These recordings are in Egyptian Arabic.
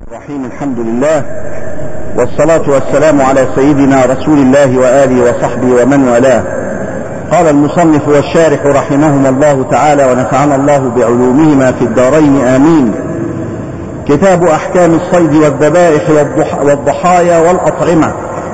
الرحيم الحمد لله والصلاة والسلام على سيدنا رسول الله وآله وصحبه ومن والاه قال المصنف والشارح رحمهما الله تعالى ونفعنا الله بعلومهما في الدارين آمين كتاب أحكام الصيد والذبائح والضحايا والأطعمة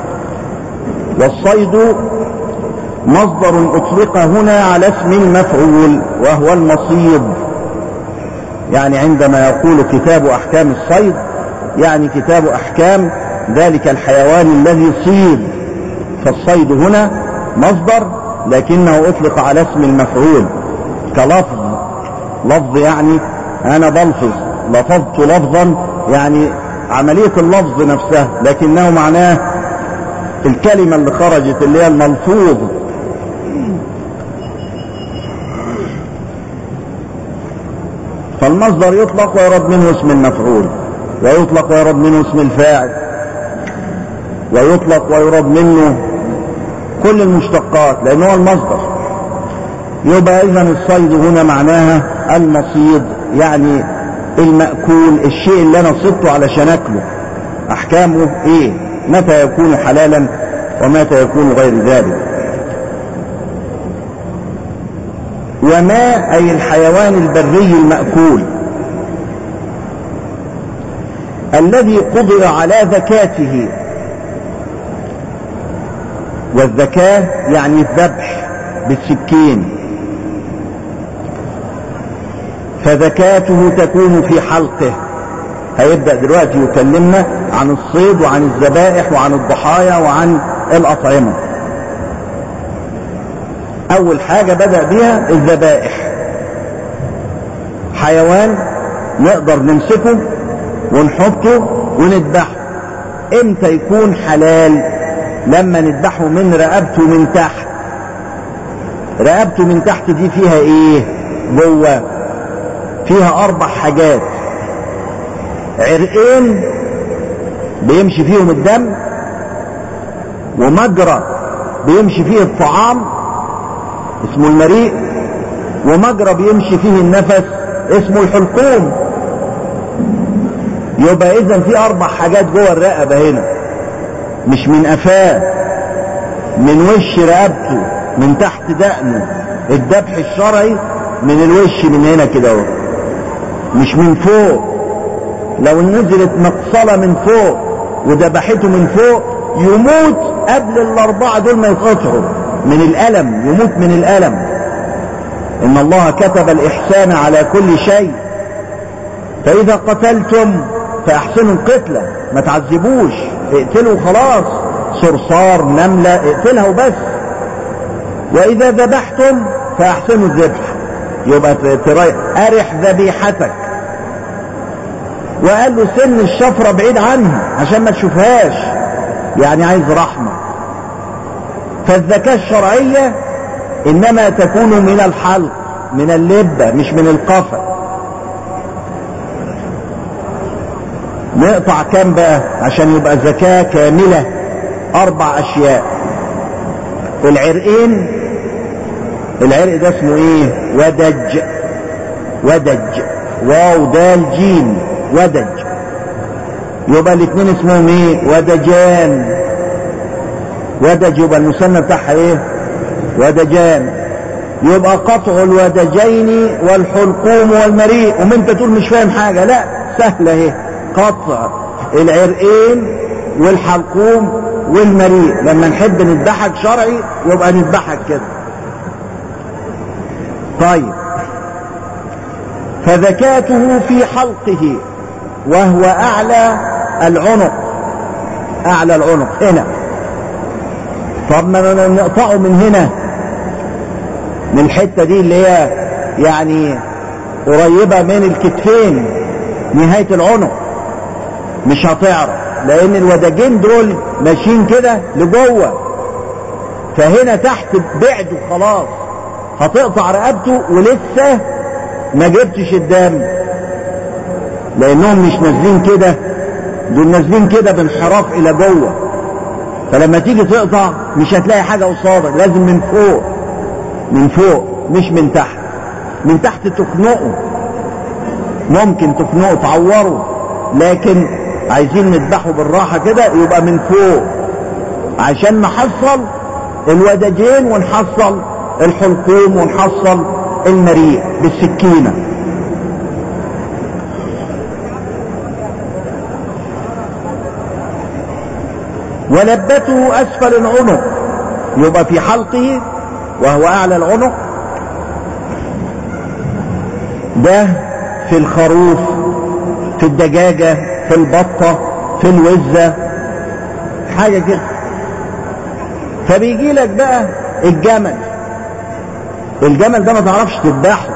والصيد مصدر أطلق هنا على اسم المفعول وهو المصيد يعني عندما يقول كتاب أحكام الصيد يعني كتاب أحكام ذلك الحيوان الذي صيد فالصيد هنا مصدر لكنه أطلق على اسم المفعول كلفظ لفظ يعني أنا بلفظ لفظت لفظا يعني عملية اللفظ نفسها لكنه معناه الكلمة اللي خرجت اللي هي الملفوظ فالمصدر يطلق ويرد منه اسم المفعول ويطلق ويرد منه اسم الفاعل ويطلق ويرد منه كل المشتقات لأنه هو المصدر يبقى إذا الصيد هنا معناها المصيد يعني المأكول الشيء اللي أنا صدته علشان أكله أحكامه إيه متى يكون حلالا ومتى يكون غير ذلك وما أي الحيوان البري المأكول الذي قضي على ذكاته والذكاة يعني الذبح بالسكين فذكاته تكون في حلقه هيبدأ دلوقتي يكلمنا عن الصيد وعن الذبائح وعن الضحايا وعن الأطعمة أول حاجة بدأ بها الذبائح حيوان نقدر نمسكه ونحطه ونذبحه امتى يكون حلال لما نذبحه من رقبته من تحت رقبته من تحت دي فيها ايه جوه فيها اربع حاجات عرقين بيمشي فيهم الدم ومجرى بيمشي فيه الطعام اسمه المريء ومجرى بيمشي فيه النفس اسمه الحلقوم يبقى اذا في اربع حاجات جوه الرقبه هنا مش من قفاه من وش رقبته من تحت دقنه الذبح الشرعي من الوش من هنا كده اهو مش من فوق لو نزلت مقصله من فوق وذبحته من فوق يموت قبل الاربعه دول ما يتقطعوا من الالم يموت من الالم ان الله كتب الاحسان على كل شيء فاذا قتلتم فاحسنوا القتله ما تعذبوش اقتلوا خلاص صرصار نمله اقتلها وبس واذا ذبحتم فاحسنوا الذبح يبقى تريح ارح ذبيحتك وقال له سن الشفره بعيد عنها عشان ما تشوفهاش يعني عايز رحمه فالذكاة الشرعية إنما تكون من الحلق من اللبة مش من القفا نقطع كام بقى عشان يبقى زكاة كاملة أربع أشياء العرقين العرق ده اسمه إيه ودج ودج واو دال جيم ودج يبقى الاثنين اسمهم ايه ودجان ودج يبقى المسمى بتاعها ايه ودجان يبقى قطع الودجين والحلقوم والمريء وما انت تقول مش فاهم حاجه لا سهله اهي قطع العرقين والحلقوم والمريء لما نحب نذبحك شرعي يبقى نذبحك كده طيب فذكاته في حلقه وهو اعلى العنق اعلى العنق هنا طب ما نقطعه من هنا من الحته دي اللي هي يعني قريبه من الكتفين نهايه العنق مش هتعرف لان الوداجين دول ماشيين كده لجوه فهنا تحت بعده خلاص هتقطع رقبته ولسه ما جبتش الدم لانهم مش نازلين كده دول نازلين كده بانحراف الى جوه فلما تيجي تقطع مش هتلاقي حاجة قصادك لازم من فوق من فوق مش من تحت من تحت تخنقه ممكن تخنقه تعوره لكن عايزين نذبحه بالراحة كده يبقى من فوق عشان نحصل الودجين ونحصل الحلقوم ونحصل المريء بالسكينة ولبته أسفل العنق يبقى في حلقه وهو أعلى العنق ده في الخروف في الدجاجة في البطة في الوزة حاجة كده فبيجي لك بقى الجمل الجمل ده ما تعرفش تذبحه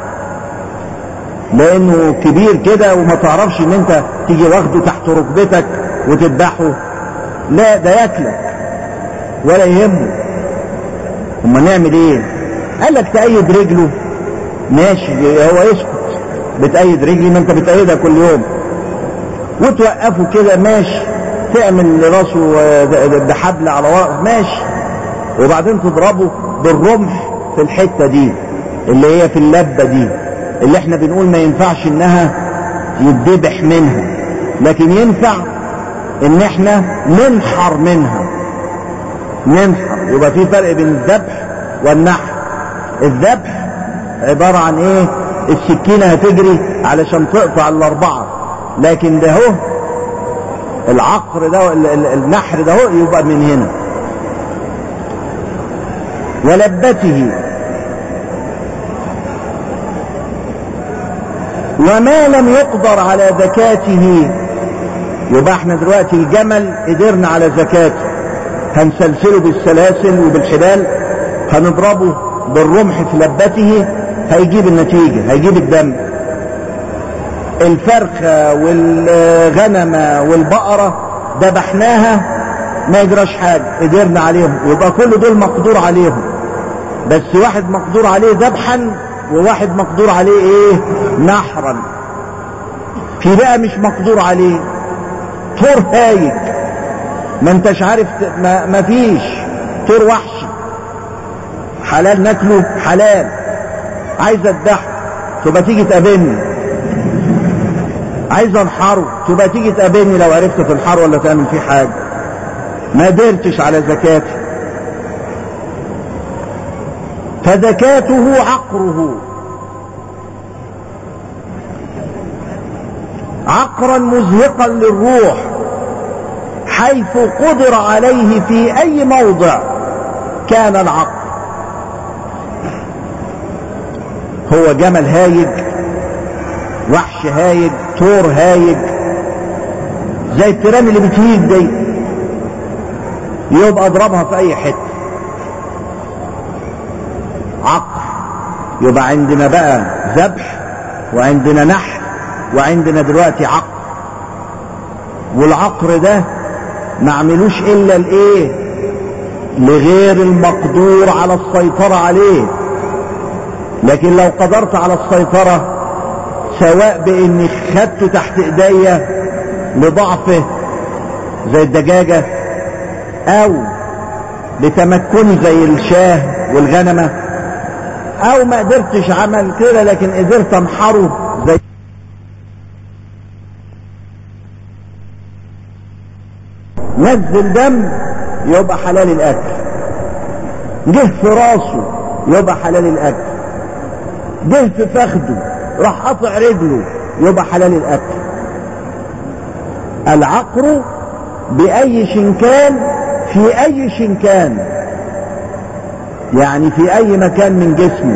لانه كبير كده وما تعرفش ان انت تيجي واخده تحت ركبتك وتذبحه لا ده ياكلك ولا يهمه اما نعمل ايه قال لك تأيد رجله ماشي هو يسكت بتأيد رجلي ما انت بتأيدها كل يوم وتوقفه كده ماشي تعمل راسه بحبل على ورق ماشي وبعدين تضربه بالرمح في الحتة دي اللي هي في اللبة دي اللي احنا بنقول ما ينفعش انها يتذبح منها لكن ينفع ان احنا ننحر منها ننحر يبقى في فرق بين الذبح والنحر الذبح عبارة عن ايه السكينة هتجري علشان تقطع الاربعة لكن ده هو العقر ده النحر ده هو يبقى من هنا ولبته وما لم يقدر على زكاته يبقى احنا دلوقتي الجمل قدرنا على زكاته هنسلسله بالسلاسل وبالحبال هنضربه بالرمح في لبته هيجيب النتيجة هيجيب الدم الفرخة والغنمة والبقرة ذبحناها ما يجراش حاجة قدرنا عليهم يبقى كل دول مقدور عليهم بس واحد مقدور عليه ذبحا وواحد مقدور عليه ايه نحرا في بقى مش مقدور عليه طور هايج ما انتش عارف ما, ما فيش طور وحشي حلال ناكله حلال عايز اذبحه تبقى تيجي تقابلني عايز انحره تبقى تيجي تقابلني لو عرفت تنحره ولا تعمل فيه حاجه ما قدرتش على زكاته فزكاته عقره عقرا مزهقا للروح حيث قدر عليه في اي موضع كان العقر هو جمل هايج وحش هايج طور هايج زي التيران اللي بتهيج دي يبقى اضربها في اي حته عقر يبقى عندنا بقى ذبح وعندنا نحر وعندنا دلوقتي عقر والعقر ده ما عملوش الا الايه لغير المقدور على السيطرة عليه لكن لو قدرت على السيطرة سواء باني خدته تحت ايديا لضعفه زي الدجاجة او لتمكني زي الشاه والغنمة او ما قدرتش عمل كده لكن قدرت انحره زي نزل دم يبقى حلال الاكل جه في راسه يبقى حلال الاكل جه في فخده راح قطع رجله يبقى حلال الاكل العقر باي شنكان في اي شنكان يعني في اي مكان من جسمه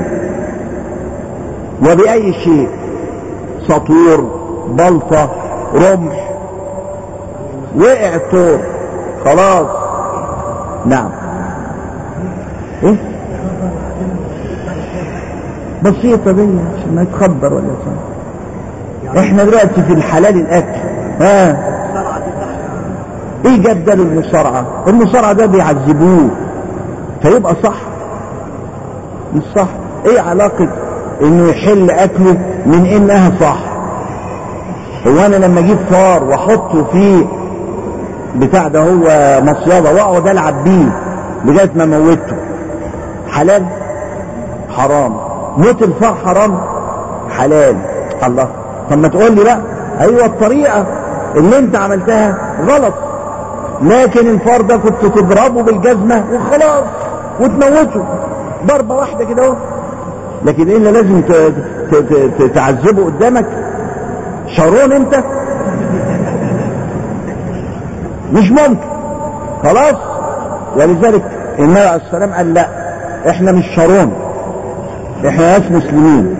وباي شيء سطور بلطة رمح وقع الطور خلاص نعم ايه بسيطة دي عشان ما يتخبر ولا شيء احنا دلوقتي في الحلال الاكل ها ايه جاب ده للمصارعة المصارعة ده بيعذبوه فيبقى صح مش صح ايه علاقة انه يحل اكله من انها صح هو انا لما اجيب فار واحطه في بتاع ده هو مصيادة واقعد العب بيه لغاية ما موته حلال حرام موت الفار حرام حلال الله طب ما تقول لي بقى ايوه الطريقة اللي انت عملتها غلط لكن الفار ده كنت تضربه بالجزمة وخلاص وتموته ضربة واحدة كده اهو لكن ايه اللي لازم ت- ت- ت- ت- تعذبه قدامك شارون انت مش ممكن خلاص ولذلك النبي عليه السلام قال لا احنا مش شارون احنا ناس مسلمين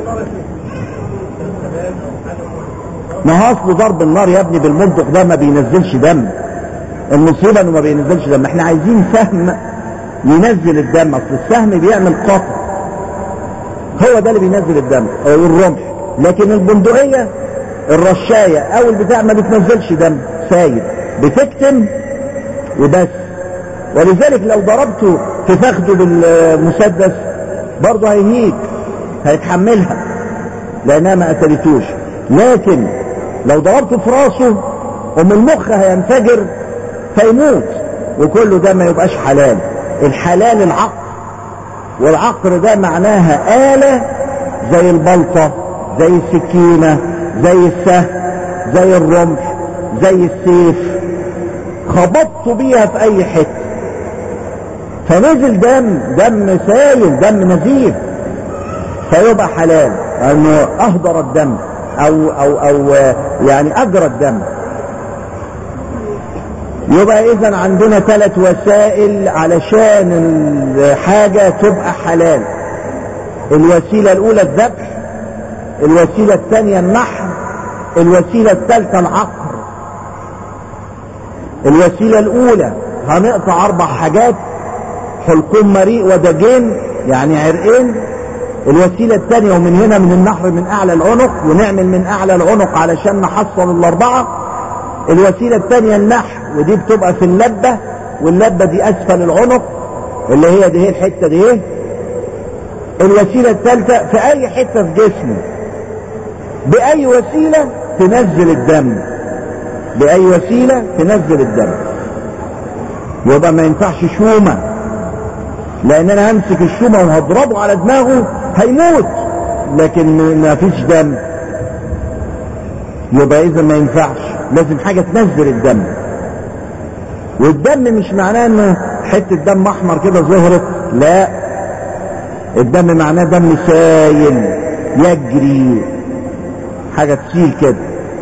ما هو اصل ضرب النار يا ابني بالمنطق ده ما بينزلش دم المصيبه انه ما بينزلش دم احنا عايزين سهم ينزل الدم اصل السهم بيعمل قطع هو ده اللي بينزل الدم او الرمح لكن البندقيه الرشايه او البتاع ما بتنزلش دم سايب بتكتم وبس ولذلك لو ضربته في فخده بالمسدس برضه هيهيج هيتحملها لانها ما قتلتوش لكن لو ضربته في راسه ام المخ هينفجر فيموت وكله ده ما يبقاش حلال الحلال العقل والعقر ده معناها آلة زي البلطة زي السكينة زي السهم زي الرمح زي السيف خبطت بيها في اي حتة فنزل دم دم سائل دم نزيف فيبقى حلال انه اهدر الدم او او او يعني اجرى الدم يبقى اذا عندنا ثلاث وسائل علشان الحاجة تبقى حلال الوسيلة الاولى الذبح الوسيلة الثانية النحر الوسيلة الثالثة العقر الوسيلة الاولى هنقطع اربع حاجات حلقوم مريء ودجين يعني عرقين الوسيلة الثانية ومن هنا من النحر من اعلى العنق ونعمل من اعلى العنق علشان نحصل الاربعة الوسيلة الثانية النحر ودي بتبقى في اللبة واللبة دي اسفل العنق اللي هي دي هي الحتة دي ايه الوسيلة الثالثة في اي حتة في جسمه باي وسيلة تنزل الدم باي وسيلة تنزل الدم يبقى ما ينفعش شومة لان انا همسك الشومة وهضربه على دماغه هيموت لكن ما فيش دم يبقى اذا ما ينفعش لازم حاجة تنزل الدم والدم مش معناه انه حتة دم احمر كده ظهرت لا الدم معناه دم سايل يجري حاجة تسيل كده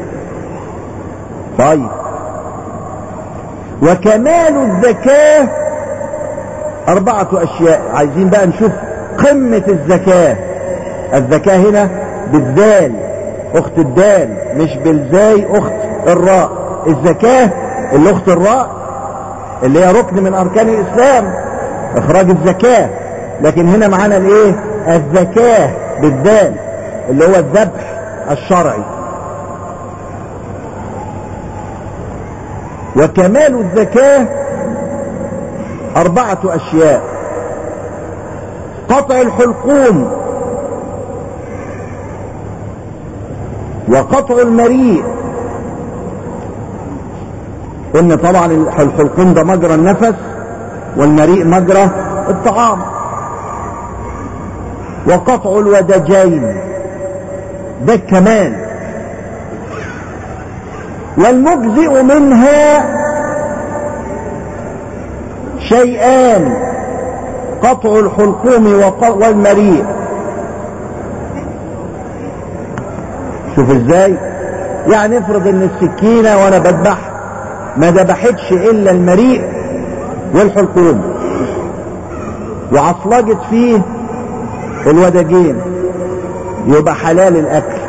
طيب وكمال الذكاء أربعة أشياء عايزين بقى نشوف قمة الذكاء الذكاء هنا بالذال أخت الدال مش بالزاي أخت الراء الذكاء اللي أخت الراء اللي هي ركن من أركان الإسلام إخراج الزكاة لكن هنا معانا الإيه الذكاء بالذال اللي هو الذبح الشرعي وكمال الذكاء أربعة أشياء قطع الحلقوم وقطع المريء قلنا طبعا الحلقوم ده مجرى النفس والمريء مجرى الطعام وقطع الودجين ده الكمال والمجزئ منها شيئان قطع الحلقوم والمريء شوف ازاي يعني افرض ان السكينة وانا بذبح ما ذبحتش الا المريء والحلقوم وعصلجت فيه الودجين يبقى حلال الاكل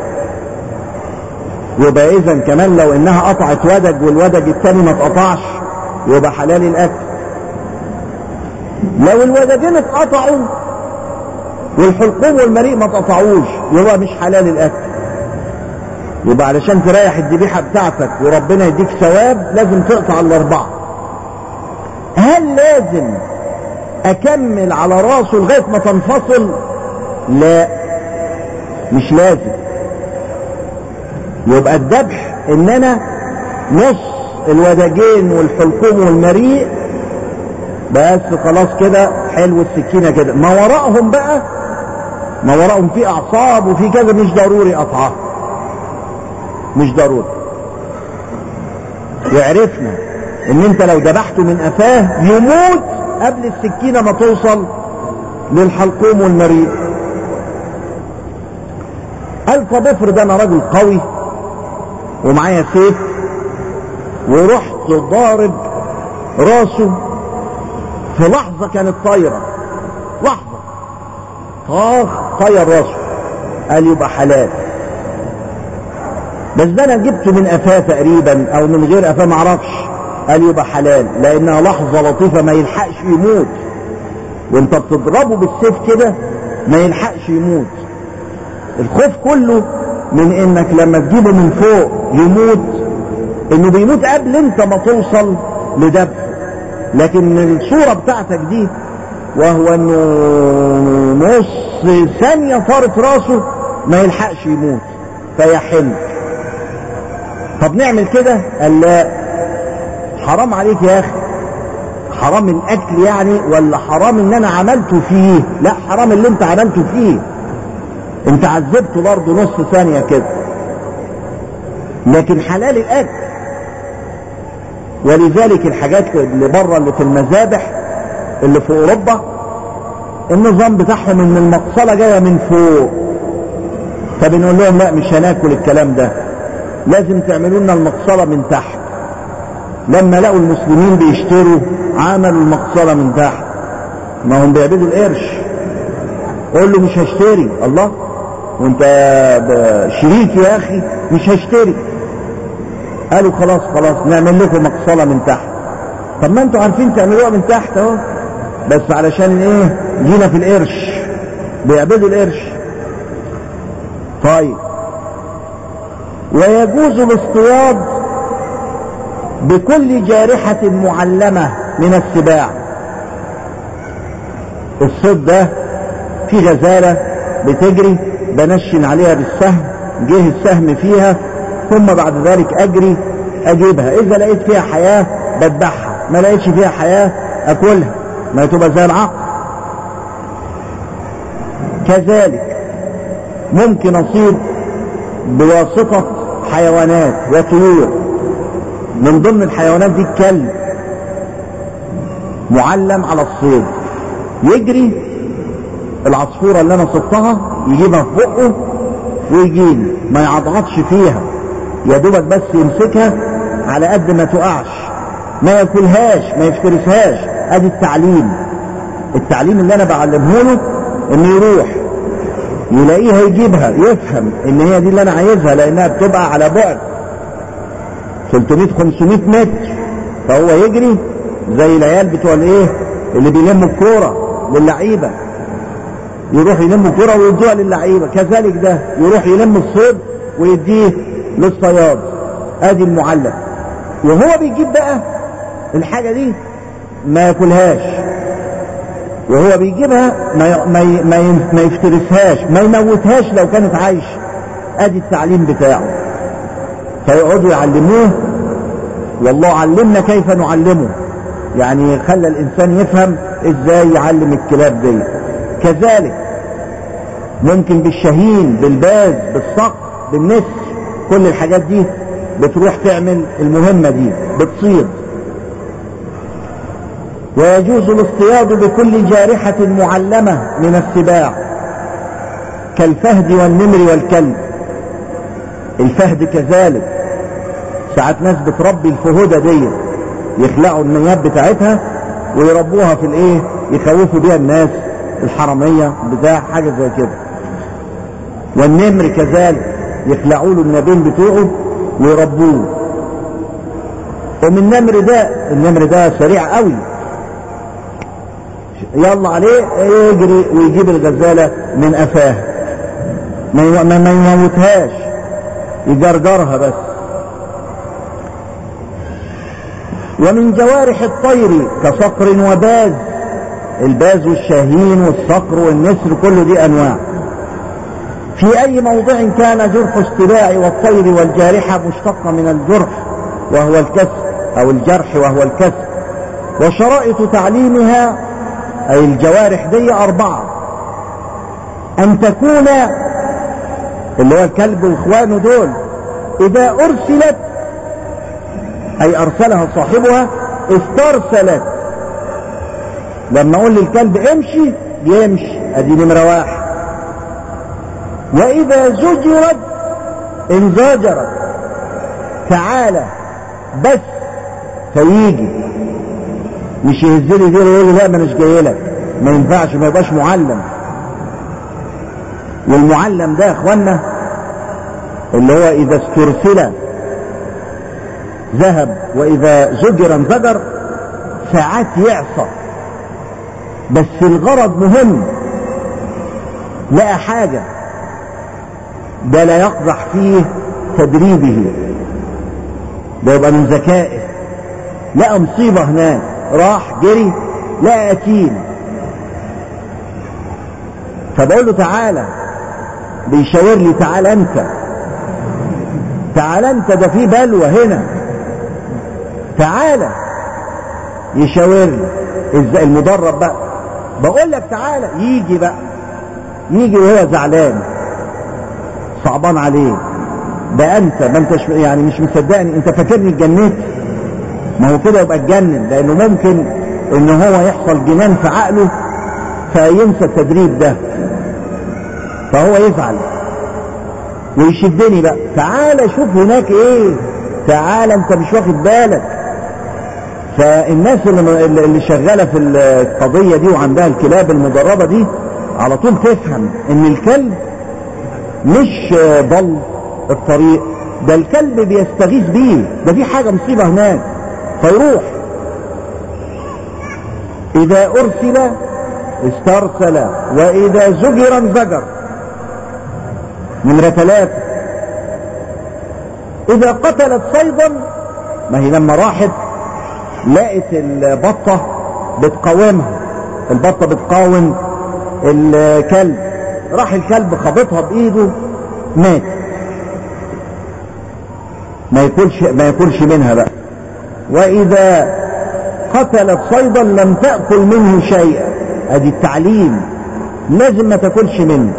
يبقى اذا كمان لو انها قطعت ودج والودج التاني ما اتقطعش يبقى حلال الاكل لو الودجين اتقطعوا والحلقوم والمريء ما اتقطعوش يبقى مش حلال الاكل يبقى علشان تريح الذبيحه بتاعتك وربنا يديك ثواب لازم تقطع الاربعه هل لازم اكمل على راسه لغايه ما تنفصل لا مش لازم يبقى الذبح ان انا نص الودجين والحلقوم والمريء بس خلاص كده حلو السكينه كده ما وراءهم بقى ما وراءهم في اعصاب وفي كذا مش ضروري قطعها مش ضروري وعرفنا ان انت لو ذبحته من قفاه يموت قبل السكينة ما توصل للحلقوم والمريء قال طب افرض انا راجل قوي ومعايا سيف ورحت ضارب راسه في لحظة كانت طايرة لحظة طاخ طير راسه قال يبقى حلال بس ده انا جبته من قفاه تقريبا او من غير قفاه معرفش قال يبقى حلال لانها لحظة لطيفة ما يلحقش يموت وانت بتضربه بالسيف كده ما يلحقش يموت الخوف كله من انك لما تجيبه من فوق يموت انه بيموت قبل انت ما توصل لذبحه لكن الصورة بتاعتك دي وهو انه نص ثانية طارت راسه ما يلحقش يموت فيحل طب نعمل كده قال لا حرام عليك يا اخي حرام الاكل يعني ولا حرام ان انا عملته فيه لا حرام اللي انت عملته فيه انت عذبته برضه نص ثانية كده لكن حلال الاكل ولذلك الحاجات اللي بره اللي في المذابح اللي في اوروبا النظام بتاعهم ان المقصلة جاية من فوق فبنقول لهم لا مش هناكل الكلام ده لازم تعملوا لنا المقصلة من تحت لما لقوا المسلمين بيشتروا عملوا المقصلة من تحت ما هم بيعبدوا القرش قول له مش هشتري الله وانت شريك يا اخي مش هشتري قالوا خلاص خلاص نعمل لكم مقصلة من تحت طب ما انتوا عارفين تعملوها من تحت اهو بس علشان ايه جينا في القرش بيعبدوا القرش طيب ويجوز الاصطياد بكل جارحة معلمة من السباع الصيد ده في غزالة بتجري بنشن عليها بالسهم جه السهم فيها ثم بعد ذلك اجري اجيبها اذا لقيت فيها حياة بذبحها ما لقيتش فيها حياة اكلها ما تبقى زي العقل كذلك ممكن اصيد بواسطة حيوانات وطيور من ضمن الحيوانات دي الكلب معلم على الصيد يجري العصفورة اللي انا صدتها يجيبها في بقه ويجيلي ما يعضعضش فيها يا دوبك بس يمسكها على قد ما تقعش ما ياكلهاش ما يفترسهاش ادي التعليم التعليم اللي انا بعلمه له انه يروح يلاقيها يجيبها يفهم ان هي دي اللي انا عايزها لانها بتبقى على بعد 300 500 متر فهو يجري زي العيال بتوع الايه اللي بيلموا الكوره للعيبه يروح يلم الكوره ويدوها للعيبه كذلك ده يروح يلم الصيد ويديه للصياد ادي المعلم وهو بيجيب بقى الحاجه دي ما ياكلهاش وهو بيجيبها ما ما ما, ما يفترسهاش ما يموتهاش لو كانت عايشه ادي التعليم بتاعه فيقعدوا يعلموه والله علمنا كيف نعلمه يعني خلى الانسان يفهم ازاي يعلم الكلاب دي كذلك ممكن بالشهين بالباز بالصقر بالنسر كل الحاجات دي بتروح تعمل المهمة دي بتصيد ويجوز الاصطياد بكل جارحة معلمة من السباع كالفهد والنمر والكلب الفهد كذلك ساعات ناس بتربي الفهودة دي يخلعوا النياب بتاعتها ويربوها في الايه يخوفوا بيها الناس الحرامية بتاع حاجة زي كده والنمر كذلك يخلعوا له النابين بتوعه ويربوه ومن النمر ده النمر ده سريع قوي يلا عليه يجري ويجيب الغزالة من قفاه ما ما يموتهاش يجرجرها بس ومن جوارح الطير كصقر وباز الباز والشاهين والصقر والنسر كل دي انواع في اي موضع كان جرح السباع والطير والجارحة مشتقة من الجرح وهو الكسر او الجرح وهو الكسر وشرائط تعليمها اي الجوارح دي اربعة ان تكون اللي هو الكلب واخوانه دول اذا ارسلت أي أرسلها صاحبها استرسلت لما أقول للكلب امشي يمشي أدي نمرة واحد وإذا زجرت انزجرت تعالى بس فيجي مش يهزلي دي ويقول لي لا ما اناش جاي لك ما ينفعش ما يبقاش معلم والمعلم ده يا اخوانا اللي هو اذا استرسل ذهب واذا زجر انزجر ساعات يعصى بس الغرض مهم لقى حاجة ده لا يقضح فيه تدريبه ده يبقى من ذكائه لقى مصيبة هناك راح جري لقى قتيل فبقول له تعالى بيشاور لي تعالى انت تعالى انت ده في بلوى هنا تعالى يشاور لي ازاي المدرب بقى بقول لك تعالى يجي بقى يجي وهو زعلان صعبان عليه ده انت ما انتش يعني مش مصدقني انت فاكرني اتجنيت ما هو كده يبقى اتجنن لانه ممكن ان هو يحصل جنان في عقله فينسى التدريب ده فهو يزعل ويشدني بقى تعالى شوف هناك ايه تعالى انت مش واخد بالك فالناس اللي, اللي شغالة في القضية دي وعندها الكلاب المدربة دي على طول تفهم ان الكلب مش ضل الطريق ده الكلب بيستغيث بيه ده في حاجة مصيبة هناك فيروح اذا ارسل استرسل واذا زجر انزجر نمرة ثلاثة اذا قتلت صيدا ما هي لما راحت لقت البطة بتقاومها البطة بتقاوم الكلب راح الكلب خبطها بايده مات ما ياكلش ما ياكلش منها بقى واذا قتلت صيدا لم تاكل منه شيئا ادي التعليم لازم ما تاكلش منه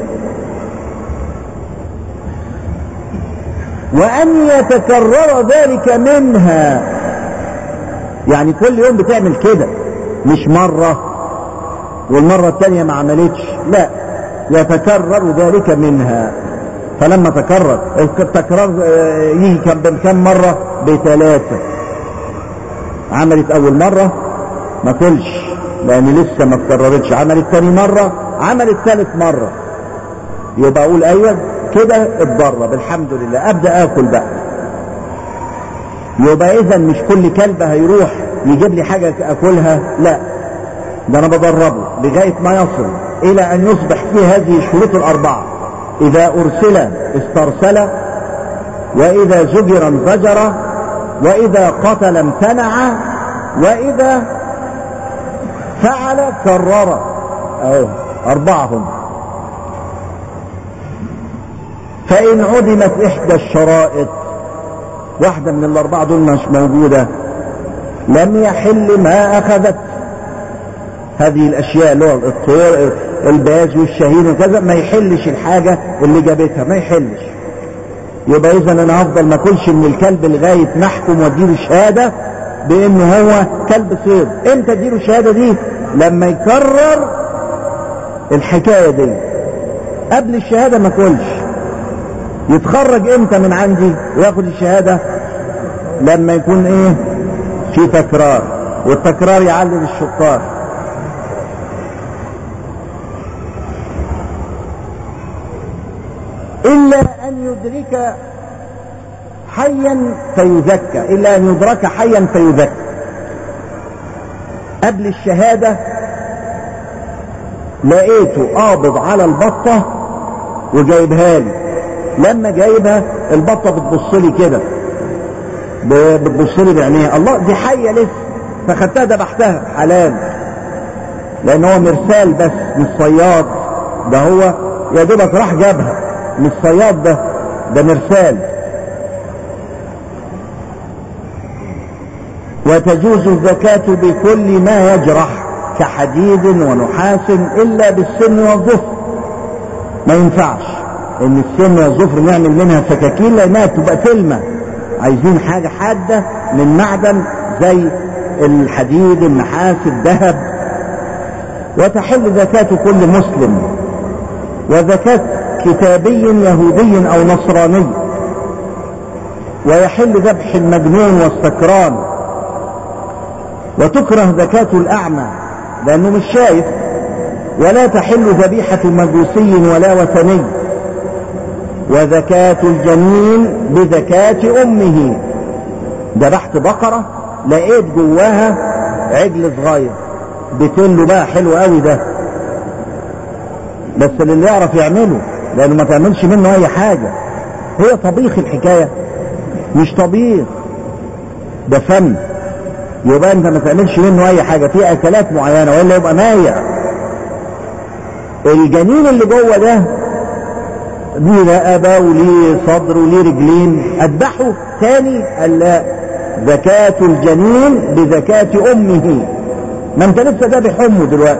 وان يتكرر ذلك منها يعني كل يوم بتعمل كده مش مرة والمرة الثانية ما عملتش لا يتكرر ذلك منها فلما تكرر التكرار يجي كم كم مرة بثلاثة عملت اول مرة ما كلش لان لسه ما اتكررتش عملت تاني مرة عملت ثالث مرة يبقى اقول ايوه كده اتدرب الحمد لله ابدا اكل بقى يبقى اذا مش كل كلب هيروح يجيب لي حاجة اكلها لا ده انا بدربه لغاية ما يصل الى ان يصبح فيه هذه الشروط الاربعة اذا ارسل استرسل واذا زجر انزجر واذا قتل امتنع واذا فعل كرر اهو اربعة هم فان عدمت احدى الشرائط واحدة من الاربعة دول مش موجودة لم يحل ما اخذت هذه الاشياء اللي هو الطيور الباز والشهيد وكذا ما يحلش الحاجة اللي جابتها ما يحلش يبقى اذا انا هفضل ما اكلش من الكلب لغاية نحكم واديله شهادة بانه هو كلب صيد امتى اديله الشهادة دي لما يكرر الحكاية دي قبل الشهادة ما اكلش يتخرج امتى من عندي وياخد الشهادة لما يكون ايه في تكرار والتكرار يعلم الشطار إلا أن يدرك حيا فيزكى إلا أن يدرك حيا فيزكى قبل الشهادة لقيته قابض على البطة وجايبها لي لما جايبها البطة بتبص لي كده بتبص لي بعينيها الله دي حية لسه فخدتها ذبحتها حلال لان هو مرسال بس مش صياد ده هو يا دوبك راح جابها مش صياد ده ده مرسال وتجوز الزكاة بكل ما يجرح كحديد ونحاس إلا بالسن والظفر ما ينفعش ان السن والظفر نعمل منها سكاكين لانها تبقى تلمة عايزين حاجة حادة من معدن زي الحديد النحاس الذهب وتحل زكاة كل مسلم وزكاة كتابي يهودي او نصراني ويحل ذبح المجنون والسكران وتكره زكاة الأعمى لأنه مش شايف ولا تحل ذبيحة مجوسي ولا وثني وزكاة الجنين بزكاة أمه ذبحت بقرة لقيت جواها عجل صغير بتقول بقى حلو قوي ده بس اللي يعرف يعمله لأنه ما تعملش منه أي حاجة هي طبيخ الحكاية مش طبيخ ده فن يبقى انت ما تعملش منه اي حاجه في اكلات معينه والا يبقى مايع الجنين اللي جوه ده ليه رقبه وليه صدر وليه رجلين اذبحه تاني قال لا زكاة الجنين بزكاة امه ما انت لسه ذابح امه دلوقتي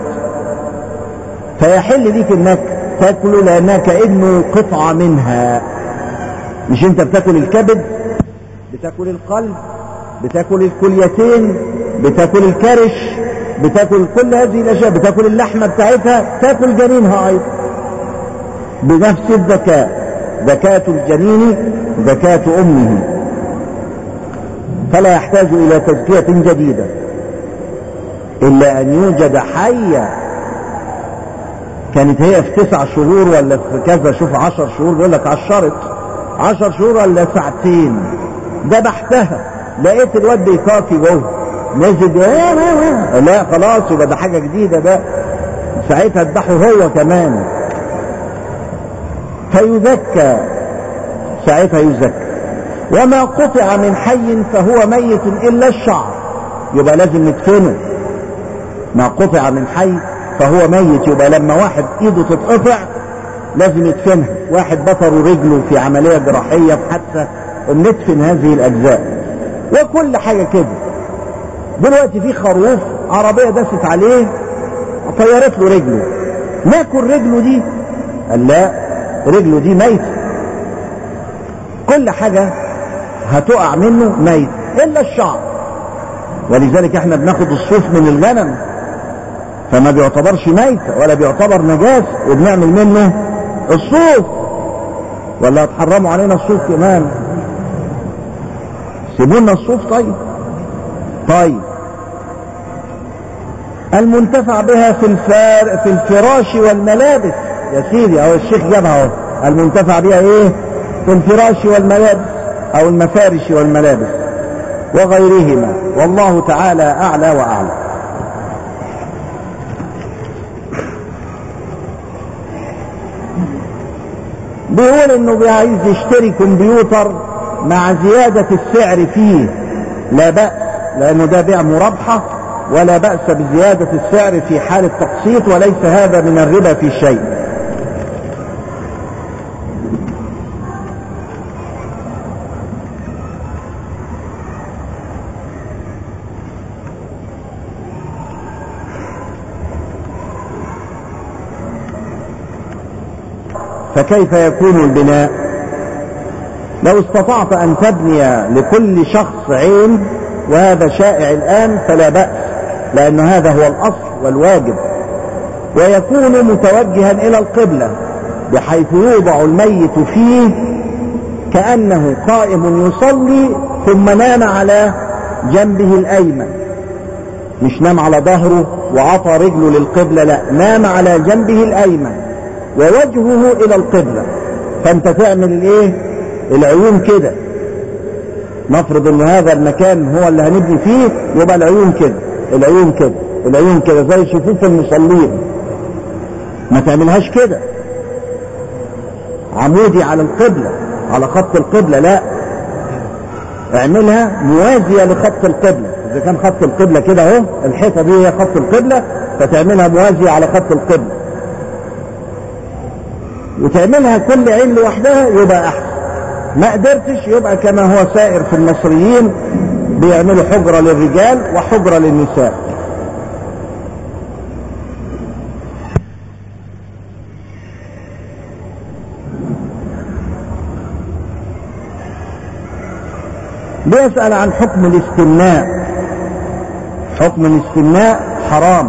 فيحل ليك انك تاكله لانها كانه قطعه منها مش انت بتاكل الكبد بتاكل القلب بتاكل الكليتين بتاكل الكرش بتاكل كل هذه الاشياء بتاكل اللحمه بتاعتها تاكل جنينها ايضا بنفس الزكاه زكاه الجنين زكاه امه فلا يحتاج الى تزكيه جديده الا ان يوجد حيه كانت هي في تسع شهور ولا في كذا شوف عشر شهور بيقول لك عشرت عشر شهور ولا ساعتين ذبحتها لقيت الواد بيكافي جوه نزل لا خلاص يبقى ده حاجه جديده ده ساعتها اذبحه هو كمان فيزكى ساعتها يزكى وما قطع من حي فهو ميت الا الشعر يبقى لازم ندفنه ما قطع من حي فهو ميت يبقى لما واحد ايده تتقطع لازم يدفنها واحد بطروا رجله في عمليه جراحيه في حادثه ندفن هذه الاجزاء وكل حاجة كده دلوقتي في خروف عربية دست عليه طيرت له رجله ناكل رجله دي قال لا رجله دي ميتة كل حاجة هتقع منه ميت إلا الشعر ولذلك احنا بناخد الصوف من الغنم فما بيعتبرش ميت ولا بيعتبر نجاس وبنعمل منه الصوف ولا هتحرموا علينا الصوف كمان سيبونا الصوف طيب طيب المنتفع بها في الفار في الفراش والملابس يا سيدي اهو الشيخ جابها اهو المنتفع بها ايه في الفراش والملابس او المفارش والملابس وغيرهما والله تعالى اعلى واعلم بيقول انه عايز يشتري كمبيوتر مع زيادة السعر فيه لا بأس لأنه ده بيع مرابحة ولا بأس بزيادة السعر في حال التقسيط وليس هذا من الربا في شيء فكيف يكون البناء لو استطعت أن تبني لكل شخص عين وهذا شائع الآن فلا بأس لأن هذا هو الأصل والواجب ويكون متوجها إلى القبلة بحيث يوضع الميت فيه كأنه قائم يصلي ثم نام على جنبه الأيمن مش نام على ظهره وعطى رجله للقبلة لا نام على جنبه الأيمن ووجهه إلى القبلة فأنت تعمل الإيه العيون كده نفرض ان هذا المكان هو اللي هنبني فيه يبقى العيون كده العيون كده العيون كده زي صفوف المصلين ما تعملهاش كده عمودي على القبلة على خط القبلة لا اعملها موازية لخط القبلة اذا كان خط القبلة كده اهو الحيطة دي هي خط القبلة فتعملها موازية على خط القبلة وتعملها كل عين لوحدها يبقى احسن ما قدرتش يبقى كما هو سائر في المصريين بيعملوا حجرة للرجال وحجرة للنساء بيسأل عن حكم الاستمناء حكم الاستمناء حرام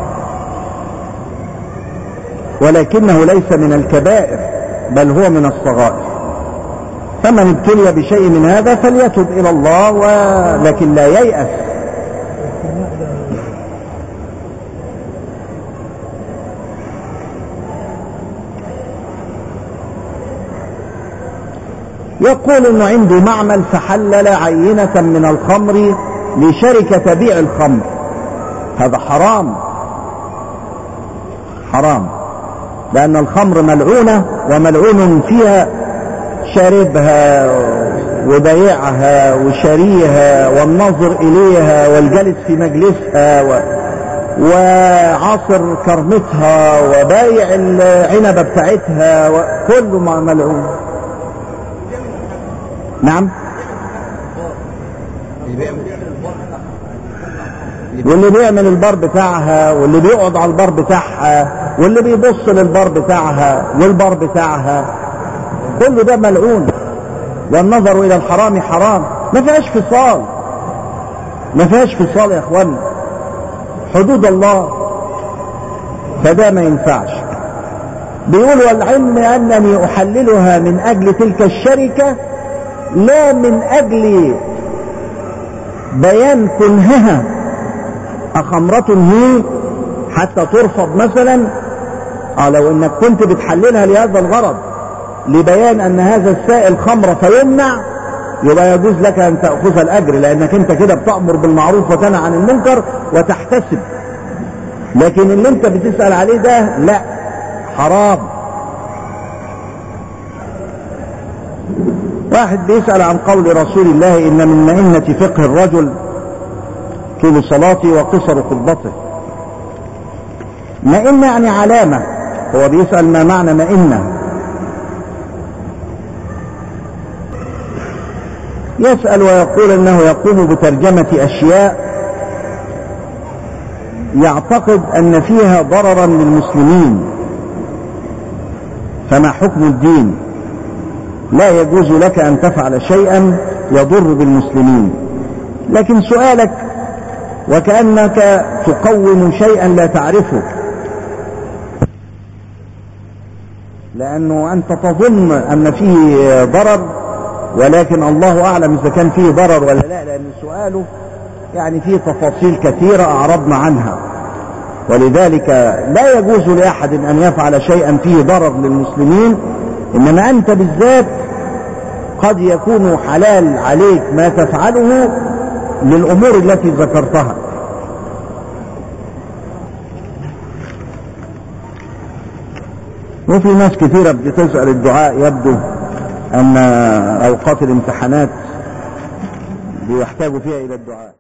ولكنه ليس من الكبائر بل هو من الصغائر فمن ابتلي بشيء من هذا فليتب إلى الله ولكن لا ييأس يقول انه عنده معمل فحلل عينة من الخمر لشركة تبيع الخمر هذا حرام حرام لأن الخمر ملعونة وملعون فيها شاربها وبيعها وشاريها والنظر إليها والجلس في مجلسها و... وعاصر كرمتها وبايع العنبة بتاعتها وكله ملعون نعم واللي بيعمل البار بتاعها واللي بيقعد على البار بتاعها واللي بيبص للبار بتاعها والبار بتاعها كل ده ملعون والنظر الى الحرام حرام ما فيهاش فصال ما فيهاش فصال يا اخوانا حدود الله فده ما ينفعش بيقول والعلم انني احللها من اجل تلك الشركه لا من اجل بيان كنهها أخمرة هي حتى ترفض مثلا اه لو انك كنت بتحللها لهذا الغرض لبيان ان هذا السائل خمر فيمنع يبقى يجوز لك ان تأخذ الاجر لانك انت كده بتأمر بالمعروف وتنهى عن المنكر وتحتسب لكن اللي انت بتسأل عليه ده لا حرام واحد بيسأل عن قول رسول الله إن من مئنة فقه الرجل طول صلاته وقصر خطبته مئنة يعني علامة هو بيسأل ما معنى مئنة يسأل ويقول انه يقوم بترجمة اشياء يعتقد ان فيها ضررا للمسلمين فما حكم الدين لا يجوز لك ان تفعل شيئا يضر بالمسلمين لكن سؤالك وكأنك تقوم شيئا لا تعرفه لأنه أنت تظن أن فيه ضرر ولكن الله أعلم إذا كان فيه ضرر ولا لا لأن سؤاله يعني فيه تفاصيل كثيرة أعرضنا عنها ولذلك لا يجوز لأحد أن يفعل شيئا فيه ضرر للمسلمين إنما أنت بالذات قد يكون حلال عليك ما تفعله للأمور التي ذكرتها وفي ناس كثيرة بتسأل الدعاء يبدو أن أوقات الامتحانات بيحتاجوا فيها إلى الدعاء